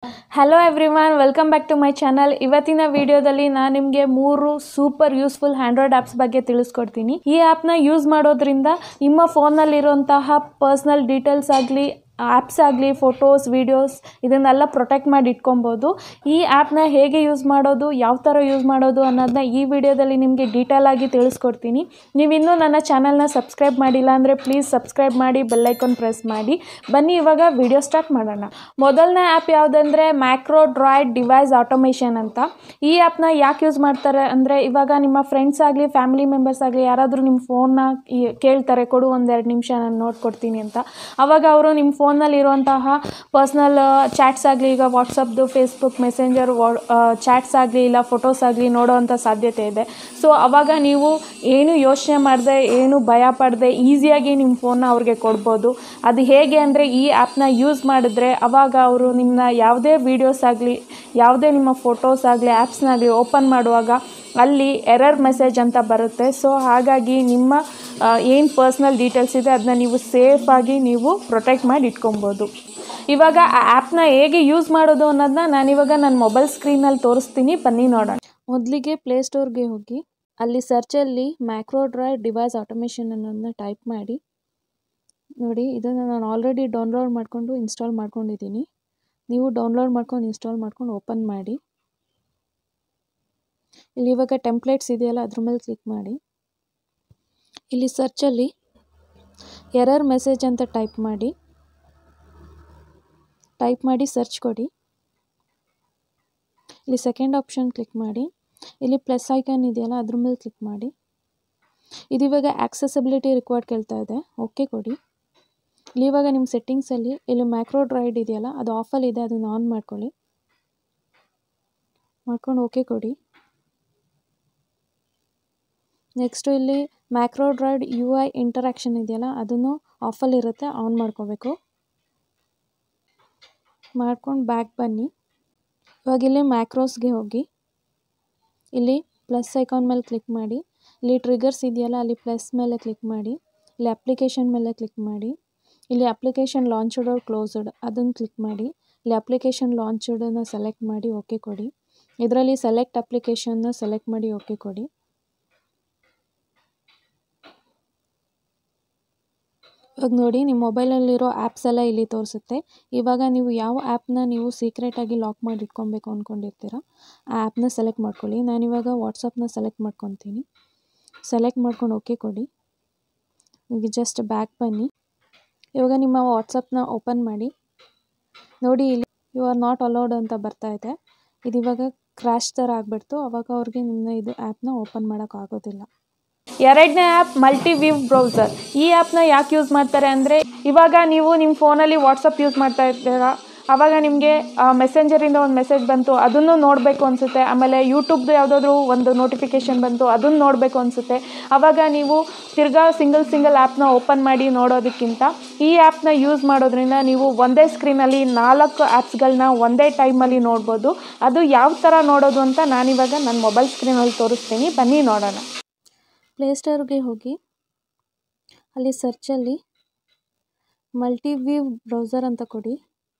hello everyone welcome back to my channel ಇವತ್ತಿನ ವಿಡಿಯೋದಲ್ಲಿ ನಾನು ನಿಮಗೆ ಮೂರು ಸೂಪರ್ ಯೂಸ್ಫುಲ್ ಆ್ಯಂಡ್ರಾಯ್ಡ್ ಆ್ಯಪ್ಸ್ ಬಗ್ಗೆ ತಿಳಿಸ್ಕೊಡ್ತೀನಿ ಈ ಆ್ಯಪ್ನ ಯೂಸ್ ಮಾಡೋದ್ರಿಂದ ನಿಮ್ಮ ಫೋನಲ್ಲಿರುವಂತಹ ಪರ್ಸ್ನಲ್ ಡೀಟೇಲ್ಸ್ ಆಗಲಿ ಆ್ಯಪ್ಸ್ ಆಗಲಿ ಫೋಟೋಸ್ ವೀಡಿಯೋಸ್ ಇದನ್ನೆಲ್ಲ ಪ್ರೊಟೆಕ್ಟ್ ಮಾಡಿ ಇಟ್ಕೊಬೋದು ಈ ಆ್ಯಪ್ನ ಹೇಗೆ ಯೂಸ್ ಮಾಡೋದು ಯಾವ ಥರ ಯೂಸ್ ಮಾಡೋದು ಅನ್ನೋದನ್ನ ಈ ವಿಡಿಯೋದಲ್ಲಿ ನಿಮಗೆ ಡೀಟೇಲ್ ಆಗಿ ತಿಳಿಸ್ಕೊಡ್ತೀನಿ ನೀವಿನ್ನೂ ನನ್ನ ಚಾನಲ್ನ ಸಬ್ಸ್ಕ್ರೈಬ್ ಮಾಡಿಲ್ಲ ಅಂದರೆ ಪ್ಲೀಸ್ ಸಬ್ಸ್ಕ್ರೈಬ್ ಮಾಡಿ ಬೆಲ್ಲೈಕಾನ್ ಪ್ರೆಸ್ ಮಾಡಿ ಬನ್ನಿ ಇವಾಗ ವಿಡಿಯೋ ಸ್ಟಾರ್ಟ್ ಮಾಡೋಣ ಮೊದಲನೇ ಆ್ಯಪ್ ಯಾವುದಂದರೆ ಮ್ಯಾಕ್ರೋ ಡ್ರಾಯ್ಡ್ ಡಿವೈಸ್ ಆಟೋಮೇಷನ್ ಅಂತ ಈ ಆ್ಯಪ್ನ ಯಾಕೆ ಯೂಸ್ ಮಾಡ್ತಾರೆ ಅಂದರೆ ಇವಾಗ ನಿಮ್ಮ ಫ್ರೆಂಡ್ಸ್ ಆಗಲಿ ಫ್ಯಾಮಿಲಿ ಮೆಂಬರ್ಸ್ ಆಗಲಿ ಯಾರಾದರೂ ನಿಮ್ಮ ಫೋನ್ನ ಕೇಳ್ತಾರೆ ಕೊಡು ಒಂದೆರಡು ನಿಮಿಷ ನಾನು ನೋಡ್ಕೊಡ್ತೀನಿ ಅಂತ ಅವಾಗ ಅವರು ನಿಮ್ಮ ಫೋನಲ್ಲಿ ಇರುವಂತಹ ಪರ್ಸ್ನಲ್ ಚಾಟ್ಸ್ ಆಗಲಿ ಈಗ ವಾಟ್ಸಪ್ದು ಫೇಸ್ಬುಕ್ ಮೆಸೆಂಜರ್ ವಾ ಚಾಟ್ಸ್ ಆಗಲಿ ಇಲ್ಲ ಫೋಟೋಸ್ ಆಗಲಿ ನೋಡೋವಂಥ ಸಾಧ್ಯತೆ ಇದೆ ಸೊ ಅವಾಗ ನೀವು ಏನು ಯೋಚನೆ ಮಾಡದೆ ಏನು ಭಯ ಪಡದೆ ಈಸಿಯಾಗಿ ನಿಮ್ಮ ಫೋನ್ನ ಅವ್ರಿಗೆ ಕೊಡ್ಬೋದು ಅದು ಹೇಗೆ ಅಂದರೆ ಈ ಆ್ಯಪ್ನ ಯೂಸ್ ಮಾಡಿದ್ರೆ ಅವಾಗ ಅವರು ನಿಮ್ಮನ್ನ ಯಾವುದೇ ವೀಡಿಯೋಸ್ ಆಗಲಿ ಯಾವುದೇ ನಿಮ್ಮ ಫೋಟೋಸ್ ಆಗಲಿ ಆ್ಯಪ್ಸ್ನಾಗಲಿ ಓಪನ್ ಮಾಡುವಾಗ ಅಲ್ಲಿ ಎರರ್ ಮೆಸೇಜ್ ಅಂತ ಬರುತ್ತೆ ಸೊ ಹಾಗಾಗಿ ನಿಮ್ಮ ಏನು ಪರ್ಸ್ನಲ್ ಡೀಟೇಲ್ಸ್ ಇದೆ ಅದನ್ನ ನೀವು ಸೇಫಾಗಿ ನೀವು ಪ್ರೊಟೆಕ್ಟ್ ಮಾಡಿ ಇಟ್ಕೊಬೋದು ಇವಾಗ ಆ ಆ್ಯಪ್ನ ಹೇಗೆ ಯೂಸ್ ಮಾಡೋದು ಅನ್ನೋದನ್ನ ನಾನಿವಾಗ ನನ್ನ ಮೊಬೈಲ್ ಸ್ಕ್ರೀನಲ್ಲಿ ತೋರಿಸ್ತೀನಿ ಬನ್ನಿ ನೋಡೋಣ ಮೊದಲಿಗೆ ಪ್ಲೇಸ್ಟೋರ್ಗೆ ಹೋಗಿ ಅಲ್ಲಿ ಸರ್ಚಲ್ಲಿ ಮ್ಯಾಕ್ರೋಡ್ರಾಯ್ಡ್ ಡಿವೈಸ್ ಆಟೋಮೇಷನ್ ಅನ್ನೋದನ್ನ ಟೈಪ್ ಮಾಡಿ ನೋಡಿ ಇದನ್ನು ನಾನು ಆಲ್ರೆಡಿ ಡೌನ್ಲೋಡ್ ಮಾಡಿಕೊಂಡು ಇನ್ಸ್ಟಾಲ್ ಮಾಡ್ಕೊಂಡಿದ್ದೀನಿ ನೀವು ಡೌನ್ಲೋಡ್ ಮಾಡ್ಕೊಂಡು ಇನ್ಸ್ಟಾಲ್ ಮಾಡ್ಕೊಂಡು ಓಪನ್ ಮಾಡಿ ಇಲ್ಲಿ ಇವಾಗ ಟೆಂಪ್ಲೇಟ್ಸ್ ಇದೆಯಲ್ಲ ಅದ್ರ ಮೇಲೆ ಕ್ಲಿಕ್ ಮಾಡಿ ಇಲ್ಲಿ ಸರ್ಚಲ್ಲಿ ಎರರ್ ಮೆಸೇಜ್ ಅಂತ ಟೈಪ್ ಮಾಡಿ ಟೈಪ್ ಮಾಡಿ ಸರ್ಚ್ ಕೊಡಿ ಇಲ್ಲಿ ಸೆಕೆಂಡ್ ಆಪ್ಷನ್ ಕ್ಲಿಕ್ ಮಾಡಿ ಇಲ್ಲಿ ಪ್ಲಸ್ ಐಕಾನ್ ಇದೆಯಲ್ಲ ಅದ್ರ ಮೇಲೆ ಕ್ಲಿಕ್ ಮಾಡಿ ಇದು ಇವಾಗ ಆಕ್ಸೆಸಿಬಿಲಿಟಿ ರಿಕ್ವೈರ್ಡ್ ಕೇಳ್ತಾ ಇದೆ ಓಕೆ ಕೊಡಿ ಇಲ್ಲಿ ಇವಾಗ ನಿಮ್ಮ ಸೆಟ್ಟಿಂಗ್ಸಲ್ಲಿ ಇಲ್ಲಿ ಮ್ಯಾಕ್ರೋ ಡ್ರೈಡ್ ಇದೆಯಲ್ಲ ಅದು ಆಫಲ್ಲಿ ಇದೆ ಅದನ್ನು ಆನ್ ಮಾಡ್ಕೊಳ್ಳಿ ಮಾಡ್ಕೊಂಡು ಓಕೆ ಕೊಡಿ ನೆಕ್ಸ್ಟು ಇಲ್ಲಿ MacroDroid U I interaction ಇದೆಯಲ್ಲ ಅದನ್ನು ಆಫಲ್ಲಿರುತ್ತೆ ಆನ್ ಮಾಡ್ಕೋಬೇಕು ಮಾಡ್ಕೊಂಡು ಬ್ಯಾಕ್ ಬನ್ನಿ ಇವಾಗ ಇಲ್ಲಿ ಮ್ಯಾಕ್ರೋಸ್ಗೆ ಹೋಗಿ ಇಲ್ಲಿ ಪ್ಲಸ್ ಐಕಾನ್ ಮೇಲೆ ಕ್ಲಿಕ್ ಮಾಡಿ ಇಲ್ಲಿ ಟ್ರಿಗರ್ಸ್ ಇದೆಯಲ್ಲ ಅಲ್ಲಿ ಪ್ಲಸ್ ಮೇಲೆ ಕ್ಲಿಕ್ ಮಾಡಿ ಇಲ್ಲಿ ಅಪ್ಲಿಕೇಶನ್ ಮೇಲೆ ಕ್ಲಿಕ್ ಮಾಡಿ ಇಲ್ಲಿ ಅಪ್ಲಿಕೇಶನ್ ಲಾಂಚ್ಡ್ ಆರ್ ಕ್ಲೋಸ್ಡ್ ಅದನ್ನು ಕ್ಲಿಕ್ ಮಾಡಿ ಇಲ್ಲಿ ಅಪ್ಲಿಕೇಶನ್ ಲಾಂಚ್ಡನ್ನು ಸೆಲೆಕ್ಟ್ ಮಾಡಿ ಓಕೆ ಕೊಡಿ ಇದರಲ್ಲಿ ಸೆಲೆಕ್ಟ್ ಅಪ್ಲಿಕೇಶನ್ನ ಸೆಲೆಕ್ಟ್ ಮಾಡಿ ಓಕೆ ಕೊಡಿ ಇವಾಗ ನೋಡಿ ನಿಮ್ಮ ಮೊಬೈಲಲ್ಲಿರೋ ಆ್ಯಪ್ಸ್ ಎಲ್ಲ ಇಲ್ಲಿ ತೋರಿಸುತ್ತೆ ಇವಾಗ ನೀವು ಯಾವ ಆ್ಯಪ್ನ ನೀವು ಸೀಕ್ರೆಟಾಗಿ ಲಾಕ್ ಮಾಡಿ ಇಟ್ಕೊಬೇಕು ಅಂದ್ಕೊಂಡಿರ್ತೀರ ಆ ಆ್ಯಪ್ನ ಸೆಲೆಕ್ಟ್ ಮಾಡ್ಕೊಳ್ಳಿ ನಾನಿವಾಗ ವಾಟ್ಸಪ್ನ ಸೆಲೆಕ್ಟ್ ಮಾಡ್ಕೊತೀನಿ ಸೆಲೆಕ್ಟ್ ಮಾಡ್ಕೊಂಡು ಓಕೆ ಕೊಡಿ ಈಗ ಜಸ್ಟ್ ಬ್ಯಾಕ್ ಬನ್ನಿ ಇವಾಗ ನಿಮ್ಮ ವಾಟ್ಸಪ್ನ ಓಪನ್ ಮಾಡಿ ನೋಡಿ ಇಲ್ಲಿ ಯು ಆರ್ ನಾಟ್ ಅಲೌಡ್ ಅಂತ ಬರ್ತಾ ಇದೆ ಇದು ಇವಾಗ ಕ್ರ್ಯಾಶ್ ಥರ ಆಗಿಬಿಡ್ತು ಅವಾಗ ಅವ್ರಿಗೆ ನಿಮ್ಮ ಇದು ಆ್ಯಪ್ನ ಓಪನ್ ಮಾಡೋಕ್ಕಾಗೋದಿಲ್ಲ ಎರಡನೇ ಆ್ಯಪ್ ಮಲ್ಟಿ ವ್ಯೂ ಬ್ರೌಸರ್ ಈ ಆ್ಯಪ್ನ ಯಾಕೆ ಯೂಸ್ ಮಾಡ್ತಾರೆ ಅಂದರೆ ಇವಾಗ ನೀವು ನಿಮ್ಮ ಫೋನಲ್ಲಿ ವಾಟ್ಸಪ್ ಯೂಸ್ ಮಾಡ್ತಾ ಇರ್ತೀರಾ ಆವಾಗ ನಿಮಗೆ ಮೆಸೆಂಜರಿಂದ ಒಂದು ಮೆಸೇಜ್ ಬಂತು ಅದನ್ನು ನೋಡಬೇಕು ಅನಿಸುತ್ತೆ ಆಮೇಲೆ ಯೂಟ್ಯೂಬ್ದು ಯಾವುದಾದ್ರೂ ಒಂದು ನೋಟಿಫಿಕೇಷನ್ ಬಂತು ಅದನ್ನು ನೋಡಬೇಕು ಅನಿಸುತ್ತೆ ಆವಾಗ ನೀವು ತಿರ್ಗಾ ಸಿಂಗಲ್ ಸಿಂಗಲ್ ಆ್ಯಪ್ನ ಓಪನ್ ಮಾಡಿ ನೋಡೋದಕ್ಕಿಂತ ಈ ಆ್ಯಪ್ನ ಯೂಸ್ ಮಾಡೋದ್ರಿಂದ ನೀವು ಒಂದೇ ಸ್ಕ್ರೀನಲ್ಲಿ ನಾಲ್ಕು ಆ್ಯಪ್ಸ್ಗಳನ್ನ ಒಂದೇ ಟೈಮಲ್ಲಿ ನೋಡ್ಬೋದು ಅದು ಯಾವ ಥರ ನೋಡೋದು ಅಂತ ನಾನಿವಾಗ ನನ್ನ ಮೊಬೈಲ್ ಸ್ಕ್ರೀನಲ್ಲಿ ತೋರಿಸ್ತೀನಿ ಬನ್ನಿ ನೋಡೋಣ ಪ್ಲೇಸ್ಟೋರ್ಗೆ ಹೋಗಿ ಅಲ್ಲಿ ಸರ್ಚಲ್ಲಿ ಮಲ್ಟಿವ್ಯೂ ಬ್ರೌಸರ್ ಅಂತ ಕೊಡಿ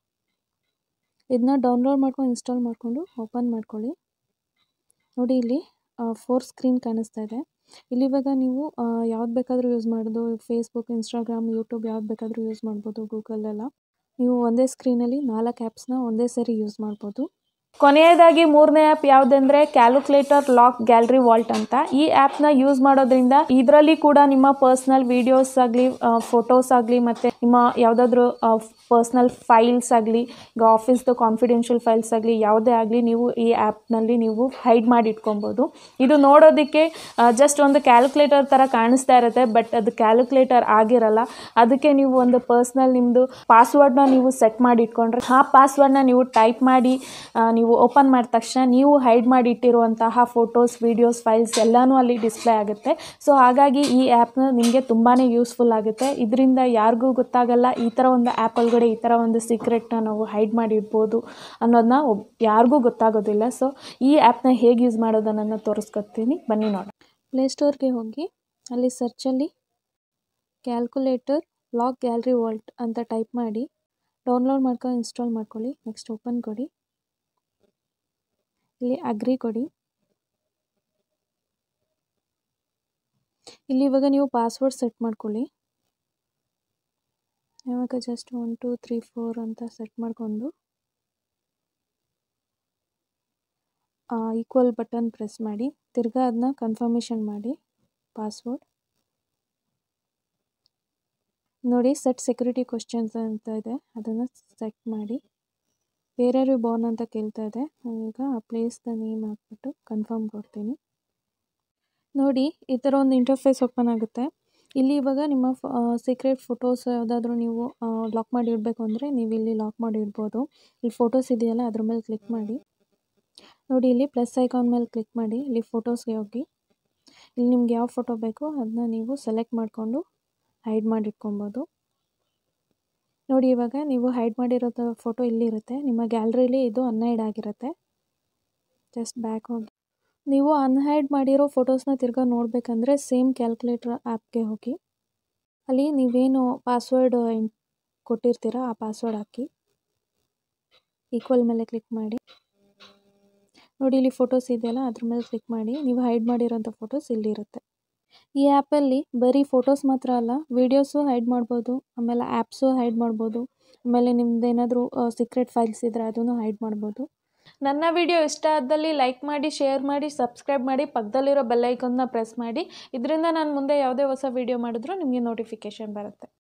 ಇದನ್ನ ಡೌನ್ಲೋಡ್ ಮಾಡ್ಕೊಂಡು ಇನ್ಸ್ಟಾಲ್ ಮಾಡಿಕೊಂಡು ಓಪನ್ ಮಾಡ್ಕೊಳ್ಳಿ ನೋಡಿ ಇಲ್ಲಿ ಫೋರ್ ಸ್ಕ್ರೀನ್ ಕಾಣಿಸ್ತಾ ಇದೆ ಇಲ್ಲಿ ಇವಾಗ ನೀವು ಯಾವ್ದು ಬೇಕಾದರೂ ಯೂಸ್ ಮಾಡೋದು ಫೇಸ್ಬುಕ್ ಇನ್ಸ್ಟಾಗ್ರಾಮ್ ಯೂಟ್ಯೂಬ್ ಯಾವ್ದು ಬೇಕಾದರೂ ಯೂಸ್ ಮಾಡ್ಬೋದು ಗೂಗಲೆಲ್ಲ ನೀವು ಒಂದೇ ಸ್ಕ್ರೀನಲ್ಲಿ ನಾಲ್ಕು ಆ್ಯಪ್ಸ್ನ ಒಂದೇ ಸರಿ ಯೂಸ್ ಮಾಡ್ಬೋದು ಕೊನೆಯದಾಗಿ ಮೂರನೇ ಆ್ಯಪ್ ಯಾವುದಂದ್ರೆ ಕ್ಯಾಲ್ಕುಲೇಟರ್ ಲಾಕ್ ಗ್ಯಾಲರಿ ವಾಲ್ಟ್ ಅಂತ ಈ ಆ್ಯಪ್ನ ಯೂಸ್ ಮಾಡೋದ್ರಿಂದ ಇದರಲ್ಲಿ ಕೂಡ ನಿಮ್ಮ ಪರ್ಸ್ನಲ್ ವೀಡಿಯೋಸ್ ಆಗಲಿ ಫೋಟೋಸ್ ಆಗಲಿ ಮತ್ತು ನಿಮ್ಮ ಯಾವುದಾದ್ರೂ ಪರ್ಸ್ನಲ್ ಫೈಲ್ಸ್ ಆಗಲಿ ಈಗ ಆಫೀಸ್ದು ಕಾನ್ಫಿಡೆನ್ಷಿಯಲ್ ಫೈಲ್ಸ್ ಆಗಲಿ ಯಾವುದೇ ಆಗಲಿ ನೀವು ಈ ಆ್ಯಪ್ನಲ್ಲಿ ನೀವು ಹೈಡ್ ಮಾಡಿ ಇಟ್ಕೊಬೋದು ಇದು ನೋಡೋದಕ್ಕೆ ಜಸ್ಟ್ ಒಂದು ಕ್ಯಾಲ್ಕುಲೇಟರ್ ಥರ ಕಾಣಿಸ್ತಾ ಇರುತ್ತೆ ಬಟ್ ಅದು ಕ್ಯಾಲ್ಕುಲೇಟರ್ ಆಗಿರಲ್ಲ ಅದಕ್ಕೆ ನೀವು ಒಂದು ಪರ್ಸ್ನಲ್ ನಿಮ್ಮದು ಪಾಸ್ವರ್ಡ್ನ ನೀವು ಸೆಟ್ ಮಾಡಿ ಇಟ್ಕೊಂಡ್ರೆ ಆ ಪಾಸ್ವರ್ಡ್ನ ನೀವು ಟೈಪ್ ಮಾಡಿ ನೀವು ಓಪನ್ ಮಾಡಿದ ತಕ್ಷಣ ನೀವು ಹೈಡ್ ಮಾಡಿ ಇಟ್ಟಿರುವಂತಹ ಫೋಟೋಸ್ ವೀಡಿಯೋಸ್ ಫೈಲ್ಸ್ ಎಲ್ಲನೂ ಅಲ್ಲಿ ಡಿಸ್ಪ್ಲೇ ಆಗುತ್ತೆ ಸೊ ಹಾಗಾಗಿ ಈ ಆ್ಯಪ್ನ ನಿಮಗೆ ತುಂಬಾ ಯೂಸ್ಫುಲ್ ಆಗುತ್ತೆ ಇದರಿಂದ ಯಾರಿಗೂ ಗೊತ್ತಾಗಲ್ಲ ಈ ಥರ ಒಂದು ಆ್ಯಪ್ ಒಳಗಡೆ ಈ ಥರ ಒಂದು ಸೀಕ್ರೆಟ್ನ ನಾವು ಹೈಡ್ ಮಾಡಿ ಇಡ್ಬೋದು ಅನ್ನೋದನ್ನ ಒಬ್ ಯಾರಿಗೂ ಗೊತ್ತಾಗೋದಿಲ್ಲ ಸೊ ಈ ಆ್ಯಪ್ನ ಹೇಗೆ ಯೂಸ್ ಮಾಡೋದನ್ನು ತೋರಿಸ್ಕೊತೀನಿ ಬನ್ನಿ ನೋಡೋಣ ಪ್ಲೇಸ್ಟೋರ್ಗೆ ಹೋಗಿ ಅಲ್ಲಿ ಸರ್ಚಲ್ಲಿ ಕ್ಯಾಲ್ಕುಲೇಟರ್ ಲಾಕ್ ಗ್ಯಾಲರಿ ವಾಲ್ಟ್ ಅಂತ ಟೈಪ್ ಮಾಡಿ ಡೌನ್ಲೋಡ್ ಮಾಡ್ಕೊಂಡು ಇನ್ಸ್ಟಾಲ್ ಮಾಡ್ಕೊಳ್ಳಿ ನೆಕ್ಸ್ಟ್ ಓಪನ್ ಕೊಡಿ ಇಲ್ಲಿ ಅಗ್ರಿ ಕೊಡಿ ಇಲ್ಲಿ ಇವಾಗ ನೀವು ಪಾಸ್ವರ್ಡ್ ಸೆಟ್ ಮಾಡ್ಕೊಳ್ಳಿ ಇವಾಗ just one two three four ಅಂತ ಸೆಟ್ ಮಾಡಿಕೊಂಡು ಈಕ್ವಲ್ ಬಟನ್ ಪ್ರೆಸ್ ಮಾಡಿ ತಿರ್ಗಾ ಅದನ್ನ ಕನ್ಫರ್ಮೇಷನ್ ಮಾಡಿ ಪಾಸ್ವರ್ಡ್ ನೋಡಿ ಸೆಟ್ ಸೆಕ್ಯೂರಿಟಿ ಕ್ವಶನ್ಸ್ ಅಂತ ಇದೆ ಅದನ್ನು ಸೆಟ್ ಮಾಡಿ ಬೇರೆಯವ್ರಿಗೆ ಬೋರ್ನ್ ಅಂತ ಕೇಳ್ತಾ ಇದೆ ಈಗ ಆ ಪ್ಲೇಸ್ದ ನೇಮ್ ಹಾಕ್ಬಿಟ್ಟು ಕನ್ಫರ್ಮ್ ಕೊಡ್ತೀನಿ ನೋಡಿ ಈ ಥರ ಒಂದು ಇಂಟರ್ಫೇಸ್ ಓಪನ್ ಆಗುತ್ತೆ ಇಲ್ಲಿ ಇವಾಗ ನಿಮ್ಮ ಸೀಕ್ರೆಟ್ ಫೋಟೋಸ್ ಯಾವುದಾದ್ರೂ ನೀವು ಲಾಕ್ ಮಾಡಿ ಇಡಬೇಕು ಅಂದರೆ ನೀವು ಇಲ್ಲಿ ಲಾಕ್ ಮಾಡಿ ಇಡ್ಬೋದು ಇಲ್ಲಿ ಫೋಟೋಸ್ ಇದೆಯಲ್ಲ ಅದ್ರ ಮೇಲೆ ಕ್ಲಿಕ್ ಮಾಡಿ ನೋಡಿ ಇಲ್ಲಿ ಪ್ಲಸ್ ಐಕಾನ್ ಮೇಲೆ ಕ್ಲಿಕ್ ಮಾಡಿ ಇಲ್ಲಿ ಫೋಟೋಸ್ಗೆ ಹೋಗಿ ಇಲ್ಲಿ ನಿಮ್ಗೆ ಯಾವ ಫೋಟೋ ಬೇಕೋ ಅದನ್ನ ನೀವು ಸೆಲೆಕ್ಟ್ ಮಾಡಿಕೊಂಡು ಹೈಡ್ ಮಾಡಿ ಇಟ್ಕೊಬೋದು ನೋಡಿ ಇವಾಗ ನೀವು ಹೈಡ್ ಮಾಡಿರೋ ಫೋಟೋ ಇಲ್ಲಿರುತ್ತೆ ನಿಮ್ಮ ಗ್ಯಾಲ್ರಿಲಿ ಇದು ಅನ್ಹೈಡ್ ಆಗಿರುತ್ತೆ ಜಸ್ಟ್ ಬ್ಯಾಕ್ ಹೋಗಿ ನೀವು ಅನ್ಹೈಡ್ ಮಾಡಿರೋ ಫೋಟೋಸ್ನ ತಿರ್ಗಾ ನೋಡಬೇಕಂದ್ರೆ ಸೇಮ್ ಕ್ಯಾಲ್ಕುಲೇಟರ್ ಆ್ಯಪ್ಗೆ ಹೋಗಿ ಅಲ್ಲಿ ನೀವೇನು ಪಾಸ್ವರ್ಡ್ ಕೊಟ್ಟಿರ್ತೀರ ಆ ಪಾಸ್ವರ್ಡ್ ಹಾಕಿ ಈಕ್ವಲ್ ಮೇಲೆ ಕ್ಲಿಕ್ ಮಾಡಿ ನೋಡಿ ಇಲ್ಲಿ ಫೋಟೋಸ್ ಇದೆಯಲ್ಲ ಅದ್ರ ಮೇಲೆ ಕ್ಲಿಕ್ ಮಾಡಿ ನೀವು ಹೈಡ್ ಮಾಡಿರೋಂಥ ಫೋಟೋಸ್ ಇಲ್ಲಿರುತ್ತೆ ಈ ಆ್ಯಪಲ್ಲಿ ಬರೀ ಫೋಟೋಸ್ ಮಾತ್ರ ಅಲ್ಲ ವೀಡಿಯೋಸು ಹೈಡ್ ಮಾಡ್ಬೋದು ಆಮೇಲೆ ಆ್ಯಪ್ಸು ಹೈಡ್ ಮಾಡ್ಬೋದು ಆಮೇಲೆ ನಿಮ್ದು ಏನಾದರೂ ಸೀಕ್ರೆಟ್ ಫೈಲ್ಸ್ ಇದ್ದರೆ ಅದನ್ನು ಹೈಡ್ ಮಾಡ್ಬೋದು ನನ್ನ ವಿಡಿಯೋ ಇಷ್ಟ ಆದಲ್ಲಿ ಲೈಕ್ ಮಾಡಿ ಶೇರ್ ಮಾಡಿ ಸಬ್ಸ್ಕ್ರೈಬ್ ಮಾಡಿ ಪಕ್ಕದಲ್ಲಿರೋ ಬೆಲ್ಲೈಕನ್ನ ಪ್ರೆಸ್ ಮಾಡಿ ಇದರಿಂದ ನಾನು ಮುಂದೆ ಯಾವುದೇ ಹೊಸ ವಿಡಿಯೋ ಮಾಡಿದ್ರೂ ನಿಮಗೆ ನೋಟಿಫಿಕೇಷನ್ ಬರುತ್ತೆ